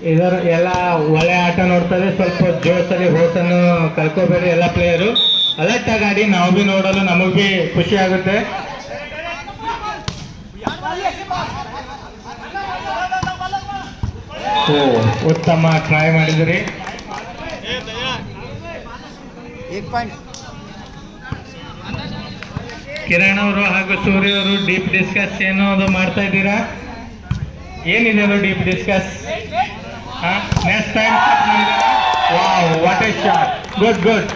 ಇದರ ಎಲ್ಲ ಒಳ್ಳೆ ಆಟ ನೋಡ್ತಾರೆ ಸ್ವಲ್ಪ ಜೋಶಲ್ಲಿ ಹೋಸನ್ನು ಕಳ್ಕೋಬೇಡಿ ಎಲ್ಲ ಪ್ಲೇಯರು ಅಲರ್ಟ್ ಆಗಿ ಆಡಿ ನಾವು ಬಿ ನೋಡಲು ನಮಗ್ ಬಿ ಖುಷಿ ಆಗುತ್ತೆ ಓ ಉತ್ತಮ ಟ್ರೈ ಮಾಡಿದ್ರಿ एक पॉइंट ಕಿರಣ್ ಅವರು ಹಾಗೂ ಸೂರ್ಯ ಅವರು ಡೀಪ್ ಡಿಸ್ಕಸ್ ಏನೋ ಅದು ಮಾಡ್ತಾ ಇದ್ದೀರಾ ಏನಿದೆ ಅದು deep discuss next time wow what a shot good good